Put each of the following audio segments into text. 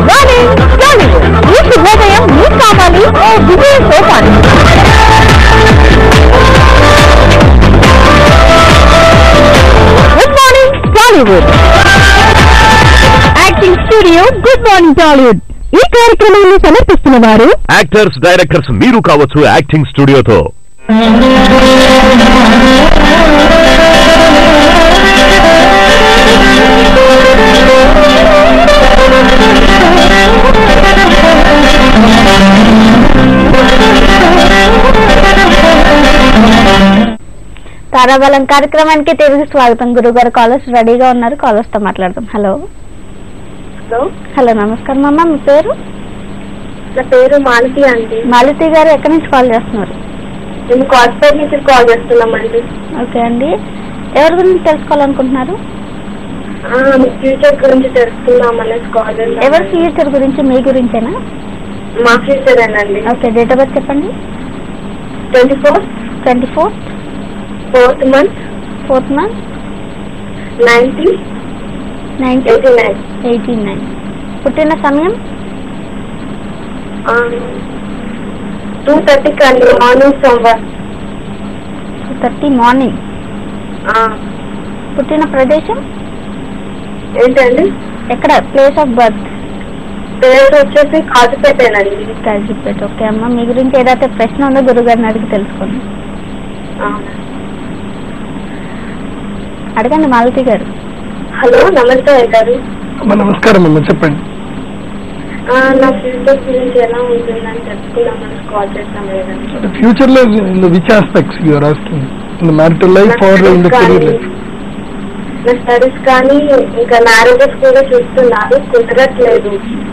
Morning Tollywood ఈ శుభోదయం మీకు కావాలి ఓ విజయ సోపాన్ good morning Tollywood acting studio good morning Tollywood ఈ కార్యక్రమాన్ని సమర్పిస్తున్న వారు యాక్టర్స్ డైరెక్టర్స్ మీరు కావచ్చు యాక్టింగ్ స్టూడియోతో తారాబలం కార్యక్రమానికి తిరిగి స్వాగతం గురువు గారు కాలర్స్ రెడీగా ఉన్నారు కాలర్స్ తో మాట్లాడదాం హలో హలో హలో నమస్కారం అమ్మా మీ పేరు నా పేరు మాలతి అండి మాలతి గారు ఎక్కడి నుంచి కాల్ చేస్తున్నారు మేము కార్పొరేట్ నుంచి కాల్ చేస్తున్నామండి ఓకే అండి ఎవరి గురించి తెలుసుకోవాలనుకుంటున్నారు ఆ, మీ ఫ్యూచర్ గురించి తెలుసుకుందాం అనేసి కాల్ చేస్తాం ఎవరి ఫ్యూచర్ గురించి మీ గురించేనా మా ఫ్యూచర్ అండి ఓకే డేట్ ఆఫ్ బర్త్ చెప్పండి twenty fourth twenty fourth fourth month fourth month nineteen nineteen eighty nine eighty nine పుట్టిన సమయం టూ థర్టీకి అండి మార్నింగ్ సోమవార్ టూ థర్టీ మార్నింగ్ పుట్టిన ప్రదేశం ఏంటండి ఎక్కడ ప్లేస్ ఆఫ్ బర్త్ పేరు వచ్చేసి కాజుపేటేనండి కాజీపేట ఓకే అమ్మ మీ గురించి ఏదైతే ప్రశ్న ఉందో గురుగారిని అడిగి తెలుసుకోండి ఆ. అడగండి మాలతి గారు హలో నమస్తే గారు అమ్మ నమస్కారం అమ్మ చెప్పండి ఆ, నా ఫ్యూచర్ గురించి ఎలా ఉంటుందని తెలుసుకుందామని కాల్ చేస్తాం లేదండి ఫ్యూచర్ లో in which aspects you are asking in the marital life నా or in the studies career కానీ, లైఫ్ నా స్టడీస్ కానీ ఇంకా మ్యారేజెస్ కూడా చూస్తున్నారు కుదరట్లేదు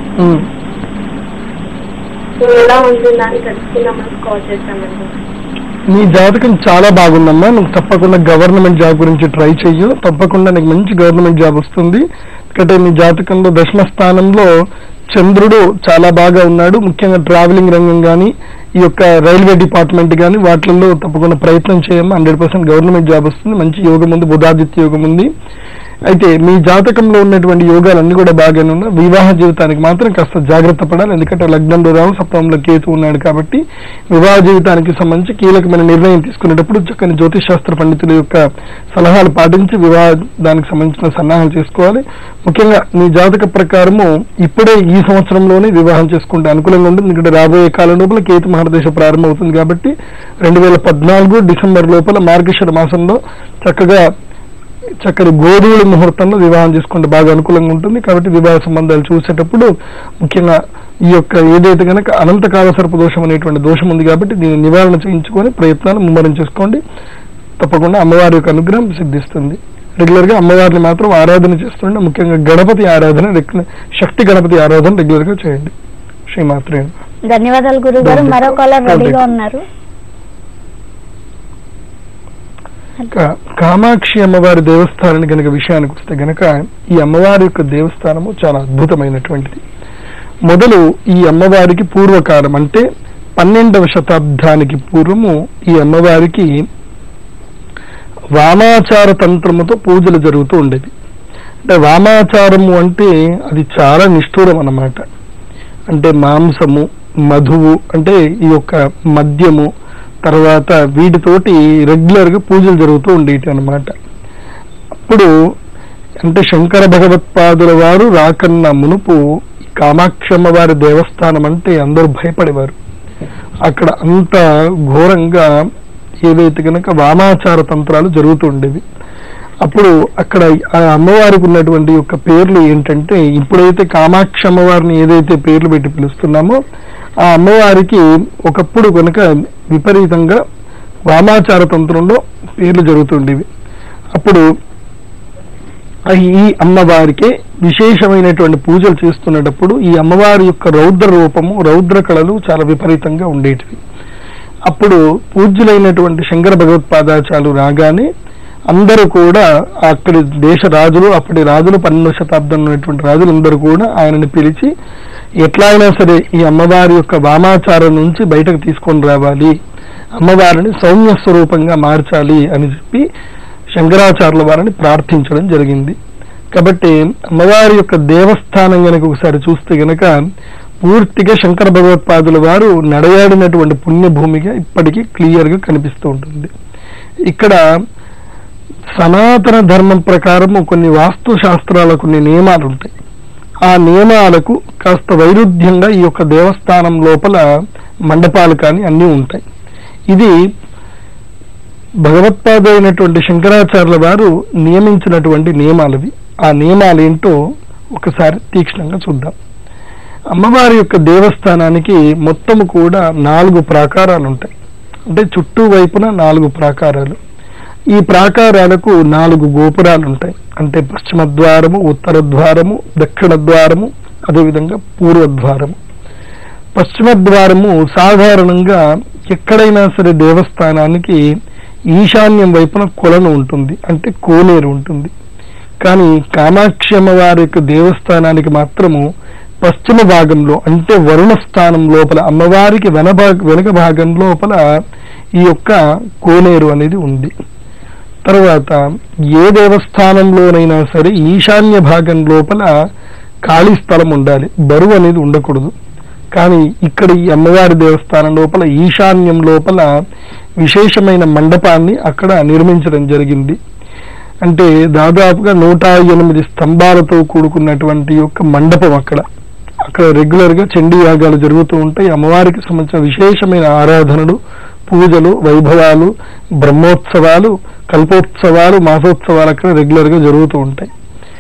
సో ఎలా ఉంటుందని తెలుసుకుందామని కాల్ చేస్తామండి నీ జాతకం చాలా బాగుందమ్మా నువ్వు తప్పకుండా గవర్నమెంట్ జాబ్ గురించి ట్రై చెయ్యు తప్పకుండా నీకు మంచి గవర్నమెంట్ జాబ్ వస్తుంది ఎందుకంటే నీ జాతకంలో దశమ స్థానంలో చంద్రుడు చాలా బాగా ఉన్నాడు ముఖ్యంగా ట్రావెలింగ్ రంగం కానీ ఈ యొక్క రైల్వే డిపార్ట్మెంట్ కానీ వాటిల్లో తప్పకుండా ప్రయత్నం చేయమ్మా హండ్రెడ్ పర్సెంట్ గవర్నమెంట్ జాబ్ వస్తుంది మంచి యోగం ఉంది బుధాదిత్య యోగం ఉంది అయితే మీ జాతకంలో ఉన్నటువంటి యోగాలన్నీ కూడా బాగానే ఉన్నాయి వివాహ జీవితానికి మాత్రం కాస్త జాగ్రత్త పడాలి ఎందుకంటే లగ్నంలో రావు సప్తమంలో కేతు ఉన్నాడు కాబట్టి వివాహ జీవితానికి సంబంధించి కీలకమైన నిర్ణయం తీసుకునేటప్పుడు చక్కని జ్యోతిష్ శాస్త్ర పండితుల యొక్క సలహాలు పాటించి వివాహ దానికి సంబంధించిన సన్నాహాలు చేసుకోవాలి ముఖ్యంగా మీ జాతక ప్రకారము ఇప్పుడే ఈ సంవత్సరంలోనే వివాహం చేసుకుంటే అనుకూలంగా ఉంటుంది ఎందుకంటే రాబోయే కాలం లోపల కేతు మహారదేశ ప్రారంభం అవుతుంది కాబట్టి రెండు వేల పద్నాలుగు డిసెంబర్ లోపల మార్గశిర మాసంలో చక్కగా చక్కని గోధువుల ముహూర్తంలో వివాహం చేసుకుంటే బాగా అనుకూలంగా ఉంటుంది కాబట్టి వివాహ సంబంధాలు చూసేటప్పుడు ముఖ్యంగా ఈ యొక్క ఏదైతే కనుక అనంతకాల సర్ప దోషం అనేటువంటి దోషం ఉంది కాబట్టి దీన్ని నివారణ చేయించుకొని ప్రయత్నాలు ముమ్మరం చేసుకోండి తప్పకుండా అమ్మవారి యొక్క అనుగ్రహం సిద్ధిస్తుంది రెగ్యులర్ గా అమ్మవారిని మాత్రం ఆరాధన చేస్తుండే ముఖ్యంగా గణపతి ఆరాధన రెగ్యులర్- శక్తి గణపతి ఆరాధన రెగ్యులర్ గా చేయండి శ్రీమాత్రే ధన్యవాదాలు గురువు గారు మరో కాలర్ రెడీగా ఉన్నారు కా- కామాక్షి అమ్మవారి దేవస్థానాన్ని గనక విషయానికి వస్తే గనక ఈ అమ్మవారి యొక్క దేవస్థానము చాలా అద్భుతమైనటువంటిది మొదలు ఈ అమ్మవారికి పూర్వకాలం అంటే పన్నెండవ శతాబ్దానికి పూర్వము ఈ అమ్మవారికి వామాచార తంత్రముతో పూజలు జరుగుతూ ఉండేది అంటే వామాచారము అంటే అది చాలా నిష్ఠూరం అన్నమాట అంటే మాంసము మధువు అంటే ఈ యొక్క మద్యము తర్వాత వీటితోటి రెగ్యులర్ గా పూజలు జరుగుతూ ఉండేటి అన్నమాట అప్పుడు అంటే శంకర భగవత్పాదుల వారు రాకన్న మునుపు ఈ కామాక్షమ్మ వారి దేవస్థానం అంటే అందరూ భయపడేవారు అక్కడ అంత ఘోరంగా ఏదైతే కనుక వామాచార తంత్రాలు జరుగుతూ ఉండేవి అప్పుడు అక్కడ ఆ అమ్మవారికి ఉన్నటువంటి యొక్క పేర్లు ఏంటంటే ఇప్పుడైతే కామాక్షి అమ్మవారిని ఏదైతే పేర్లు పెట్టి పిలుస్తున్నామో ఆ అమ్మవారికి ఒకప్పుడు కనుక విపరీతంగా వామాచార తంత్రంలో పేర్లు జరుగుతుండేవి అప్పుడు ఆ ఈ అమ్మవారికే విశేషమైనటువంటి పూజలు చేస్తున్నప్పుడు ఈ అమ్మవారి యొక్క రౌద్ర రూపము రౌద్ర కళలు చాలా విపరీతంగా ఉండేటివి అప్పుడు పూజ్యులైనటువంటి శంకర భగవత్పాదాచార్యులు రాగానే అందరూ కూడా అక్కడి దేశ రాజులు అప్పటి రాజులు పన్నెండవ శతాబ్దంలో ఉన్నటువంటి రాజులందరూ కూడా ఆయనని పిలిచి ఎట్లా అయినా సరే ఈ అమ్మవారి యొక్క వామాచారం నుంచి బయటకు తీసుకొని రావాలి అమ్మవారిని సౌమ్య స్వరూపంగా మార్చాలి అని చెప్పి శంకరాచార్యుల వారిని ప్రార్థించడం జరిగింది కాబట్టి అమ్మవారి యొక్క దేవస్థానం గనక ఒకసారి చూస్తే గనక పూర్తిగా శంకర భగవత్పాదుల వారు నడయాడినటువంటి పుణ్యభూమిగా ఇప్పటికీ క్లియర్ గా కనిపిస్తూ ఉంటుంది ఇక్కడ సనాతన ధర్మం ప్రకారము కొన్ని వాస్తు శాస్త్రాల కొన్ని నియమాలు ఉంటాయి ఆ నియమాలకు కాస్త వైరుధ్యంగా ఈ యొక్క దేవస్థానం లోపల మండపాలు కానీ అన్నీ ఉంటాయి ఇది భగవత్పాద అయినటువంటి శంకరాచార్యుల వారు నియమించినటువంటి నియమాలవి ఆ నియమాలు ఏంటో ఒకసారి తీక్షణంగా చూద్దాం అమ్మవారి యొక్క దేవస్థానానికి మొత్తము కూడా నాలుగు ప్రాకారాలు ఉంటాయి అంటే చుట్టూ వైపున నాలుగు ప్రాకారాలు ఈ ప్రాకారాలకు నాలుగు గోపురాలు ఉంటాయి అంటే పశ్చిమ ద్వారము ఉత్తర ద్వారము దక్షిణ ద్వారము అదేవిధంగా పూర్వ ద్వారము పశ్చిమ ద్వారము సాధారణంగా ఎక్కడైనా సరే దేవస్థానానికి ఈశాన్యం వైపున కొలను ఉంటుంది అంటే కోనేరు ఉంటుంది కానీ కామాక్షి అమ్మవారి యొక్క దేవస్థానానికి మాత్రము పశ్చిమ భాగంలో అంటే వరుణ స్థానం లోపల అమ్మవారికి వెనభాగ వెనుక భాగం లోపల ఈ యొక్క కోనేరు అనేది ఉంది తర్వాత ఏ దేవస్థానంలోనైనా సరే ఈశాన్య భాగం లోపల ఖాళీ స్థలం ఉండాలి బరువు అనేది ఉండకూడదు కానీ ఇక్కడ ఈ అమ్మవారి దేవస్థానం లోపల ఈశాన్యం లోపల విశేషమైన మండపాన్ని అక్కడ నిర్మించడం జరిగింది అంటే దాదాపుగా నూట ఎనిమిది స్తంభాలతో కూడుకున్నటువంటి యొక్క మండపం అక్కడ అక్కడ రెగ్యులర్ గా చండీ యాగాలు జరుగుతూ ఉంటాయి అమ్మవారికి సంబంధించిన విశేషమైన ఆరాధనలు పూజలు వైభవాలు బ్రహ్మోత్సవాలు కల్పోత్సవాలు మాసోత్సవాలు అక్కడ రెగ్యులర్ గా జరుగుతూ ఉంటాయి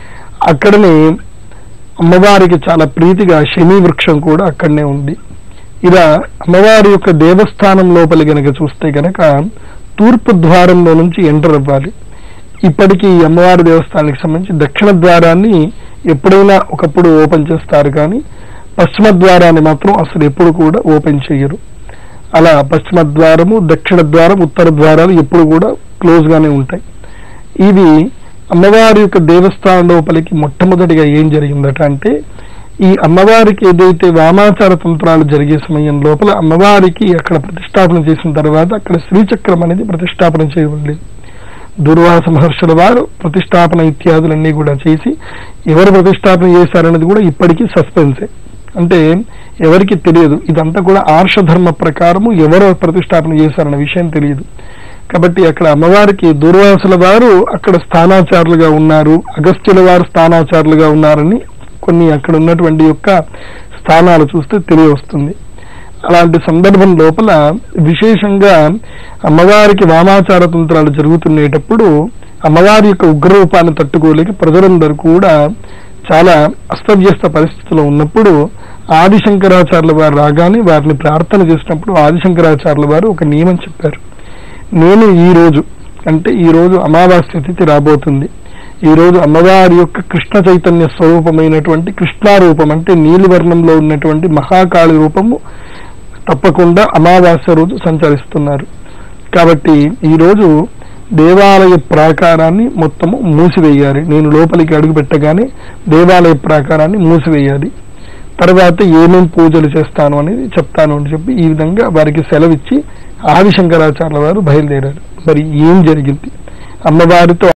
అక్కడనే అమ్మవారికి చాలా ప్రీతిగా శని వృక్షం కూడా అక్కడనే ఉంది ఇలా అమ్మవారి యొక్క దేవస్థానం లోపలి గనక చూస్తే గనక తూర్పు ద్వారంలో నుంచి ఎంటర్ అవ్వాలి ఇప్పటికీ ఈ అమ్మవారి దేవస్థానానికి సంబంధించి దక్షిణ ద్వారాన్ని ఎప్పుడైనా ఒకప్పుడు ఓపెన్ చేస్తారు కానీ పశ్చిమ ద్వారాన్ని మాత్రం అసలు ఎప్పుడు కూడా ఓపెన్ చేయరు అలా పశ్చిమ ద్వారము దక్షిణ ద్వారం ఉత్తర ద్వారాలు ఎప్పుడు కూడా క్లోజ్ గానే ఉంటాయి ఇది అమ్మవారి యొక్క దేవస్థానం లోపలికి మొట్టమొదటిగా ఏం జరిగిందట అంటే ఈ అమ్మవారికి ఏదైతే వామాచార తంత్రాలు జరిగే సమయం లోపల అమ్మవారికి అక్కడ ప్రతిష్టాపన చేసిన తర్వాత అక్కడ శ్రీచక్రం అనేది ప్రతిష్టాపన చేయబడలేదు దుర్వాస మహర్షుల వారు ప్రతిష్టాపన ఇత్యాదులన్నీ కూడా చేసి ఎవరు ప్రతిష్టాపన చేశారనేది కూడా ఇప్పటికీ సస్పెన్సే అంటే ఎవరికి తెలియదు ఇదంతా కూడా ఆర్షధర్మ ప్రకారము ఎవరు ప్రతిష్టాపన చేశారన్న విషయం తెలియదు కాబట్టి అక్కడ అమ్మవారికి దూర్వాసుల వారు అక్కడ స్థానాచారులుగా ఉన్నారు అగస్త్యుల వారు స్థానాచారులుగా ఉన్నారని కొన్ని అక్కడ ఉన్నటువంటి యొక్క స్థానాలు చూస్తే తెలియవస్తుంది అలాంటి సందర్భం లోపల విశేషంగా అమ్మవారికి వామాచార తంత్రాలు జరుగుతున్నేటప్పుడు అమ్మవారి యొక్క ఉగ్రరూపాన్ని తట్టుకోలేక ప్రజలందరూ కూడా చాలా అస్తవ్యస్త పరిస్థితిలో ఉన్నప్పుడు ఆదిశంకరాచార్యుల వారు రాగానే వారిని ప్రార్థన చేసినప్పుడు ఆదిశంకరాచార్యుల వారు ఒక నియమం చెప్పారు నేను ఈ రోజు అంటే ఈ రోజు అమావాస్య తిథి రాబోతుంది ఈ రోజు అమ్మవారి యొక్క కృష్ణ చైతన్య స్వరూపమైనటువంటి కృష్ణారూపం అంటే నీలివర్ణంలో ఉన్నటువంటి మహాకాళి రూపము తప్పకుండా అమావాస్య రోజు సంచరిస్తున్నారు కాబట్టి ఈ రోజు దేవాలయ ప్రాకారాన్ని మొత్తము మూసివేయాలి నేను లోపలికి అడుగు పెట్టగానే దేవాలయ ప్రాకారాన్ని మూసివేయాలి తర్వాత ఏమేం పూజలు చేస్తాను అనేది చెప్తాను అని చెప్పి ఈ విధంగా వారికి సెలవిచ్చి ఆదిశంకరాచార్యుల వారు బయలుదేరారు మరి ఏం జరిగింది అమ్మవారితో